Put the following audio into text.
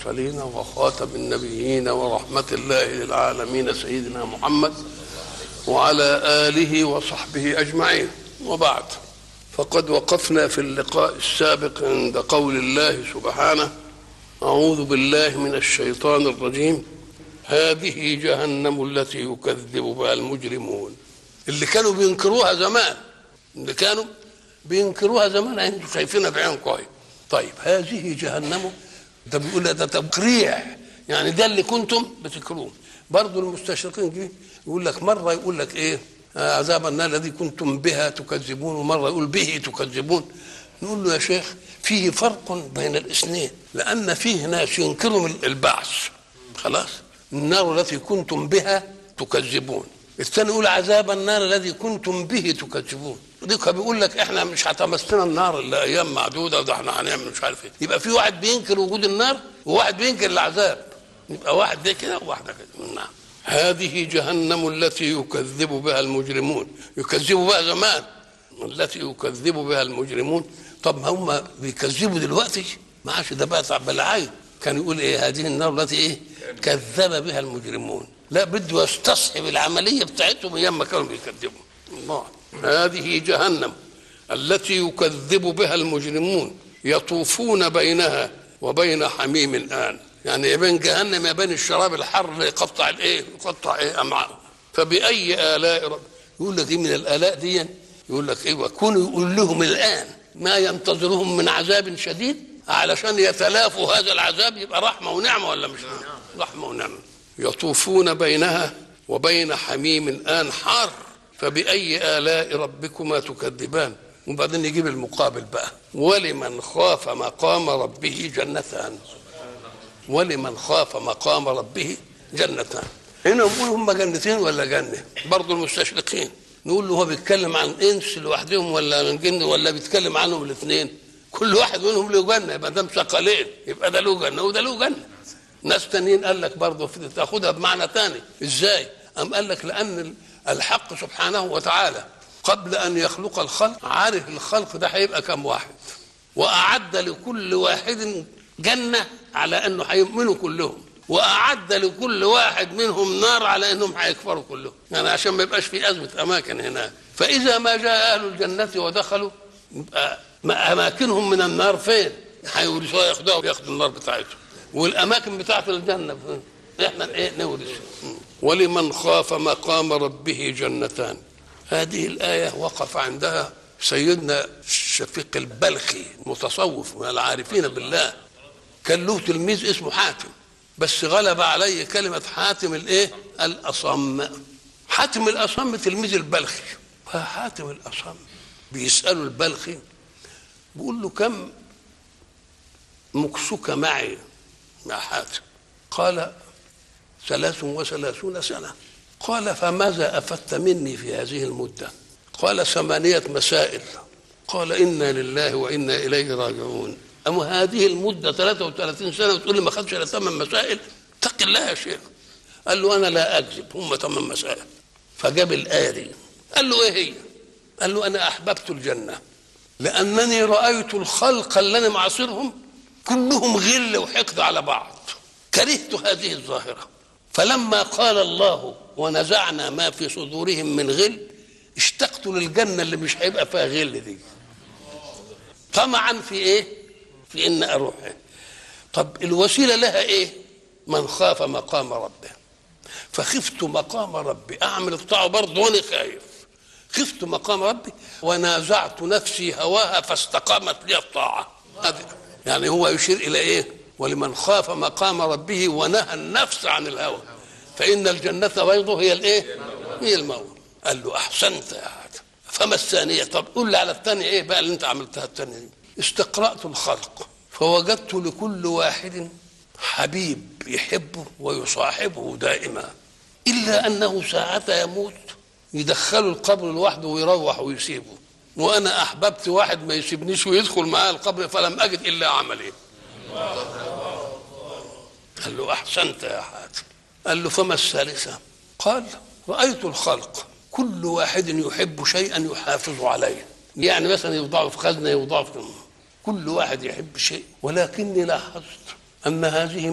المرسلين وخاتم النبيين ورحمة الله للعالمين سيدنا محمد وعلى آله وصحبه أجمعين وبعد فقد وقفنا في اللقاء السابق عند قول الله سبحانه أعوذ بالله من الشيطان الرجيم هذه جهنم التي يكذب بها المجرمون اللي كانوا بينكروها زمان اللي كانوا بينكروها زمان انتوا شايفينها بعين كويس طيب هذه جهنم ده بيقول ده تقريع يعني ده اللي كنتم بتكروه برضه المستشرقين جه يقول لك مره يقول لك ايه آه عذاب النار الذي كنتم بها تكذبون ومره يقول به تكذبون نقول له يا شيخ فيه فرق بين الاثنين لان فيه ناس ينكروا البعث خلاص النار التي كنتم بها تكذبون الثاني يقول عذاب النار الذي كنتم به تكذبون ديك بيقول لك احنا مش هتمسنا النار الا ايام معدوده وده احنا هنعمل مش عارف ايه يبقى في واحد بينكر وجود النار وواحد بينكر العذاب يبقى واحد ده كده وواحد كده نعم هذه جهنم التي يكذب بها المجرمون يكذبوا بها زمان التي يكذب بها المجرمون طب هم بيكذبوا دلوقتي ما عادش ده بقى بالعين كان يقول ايه هذه النار التي ايه كذب بها المجرمون لا بده يستصحب العمليه بتاعتهم ايام ما كانوا بيكذبوا الله هذه جهنم التي يكذب بها المجرمون يطوفون بينها وبين حميم الان يعني بين جهنم يا بين الشراب الحر اللي يقطع الايه يقطع ايه امعاء فباي الاء رب يقول لك ايه من الالاء دي يقول لك ايوه كونوا يقول لهم الان ما ينتظرهم من عذاب شديد علشان يتلافوا هذا العذاب يبقى رحمه ونعمه ولا مش رحمه ونعمه يطوفون بينها وبين حميم الان حار فبأي آلاء ربكما تكذبان وبعدين يجيب المقابل بقى ولمن خاف مقام ربه جنتان ولمن خاف مقام ربه جنتان هنا نقول هم جنتين ولا جنة برضه المستشرقين نقول له هو بيتكلم عن انس لوحدهم ولا عن جن ولا بيتكلم عنهم الاثنين كل واحد منهم له جنه يبقى ده ثقلين يبقى ده له جنه وده له جنه ناس تانيين قال لك برضه تاخدها بمعنى تاني ازاي؟ أم قال لك لأن الحق سبحانه وتعالى قبل ان يخلق الخلق عارف الخلق ده هيبقى كم واحد واعد لكل واحد جنه على انه هيؤمنوا كلهم واعد لكل واحد منهم نار على انهم هيكفروا كلهم يعني عشان ما يبقاش في ازمه اماكن هناك فاذا ما جاء اهل الجنه ودخلوا يبقى اماكنهم من النار فين هيورثوها ياخدوها وياخدوا النار بتاعتهم والاماكن بتاعت الجنه فين احنا ايه نورث ولمن خاف مقام ربه جنتان هذه الآية وقف عندها سيدنا الشفيق البلخي متصوف من العارفين بالله كان له تلميذ اسمه حاتم بس غلب عليه كلمة حاتم الايه الأصم حاتم الأصم تلميذ البلخي فحاتم الأصم بيسأله البلخي بيقول له كم مكسك معي مع حاتم قال ثلاث وثلاثون سنة قال فماذا أفدت مني في هذه المدة قال ثمانية مسائل قال إنا لله وإنا إليه راجعون أما هذه المدة 33 سنة وتقول لي ما خدش إلا ثمان مسائل اتق الله يا شيخ قال له أنا لا أكذب هم ثمان مسائل فجاب الآية دي قال له إيه هي قال له أنا أحببت الجنة لأنني رأيت الخلق اللي أنا معاصرهم كلهم غل وحقد على بعض كرهت هذه الظاهره فلما قال الله ونزعنا ما في صدورهم من غل اشتقت للجنة اللي مش هيبقى فيها غل دي طمعا في ايه في ان اروح طب الوسيلة لها ايه من خاف مقام ربه فخفت مقام ربي اعمل الطاعة برضه وانا خايف خفت مقام ربي ونازعت نفسي هواها فاستقامت لي الطاعة يعني هو يشير الى ايه ولمن خاف مقام ربه ونهى النفس عن الهوى فإن الجنة بيضه هي الإيه؟ هي الموت قال له أحسنت يا عاد فما الثانية طب قول لي على الثانية إيه بقى اللي أنت عملتها الثانية دي استقرأت الخلق فوجدت لكل واحد حبيب يحبه ويصاحبه دائما إلا أنه ساعة يموت يدخله القبر لوحده ويروح ويسيبه وأنا أحببت واحد ما يسيبنيش ويدخل معاه القبر فلم أجد إلا عملي قال له احسنت يا حاتم قال له فما الثالثه قال رايت الخلق كل واحد يحب شيئا يحافظ عليه يعني مثلا يوضعه في خزنه يوضعه في كل واحد يحب شيء ولكني لاحظت ان هذه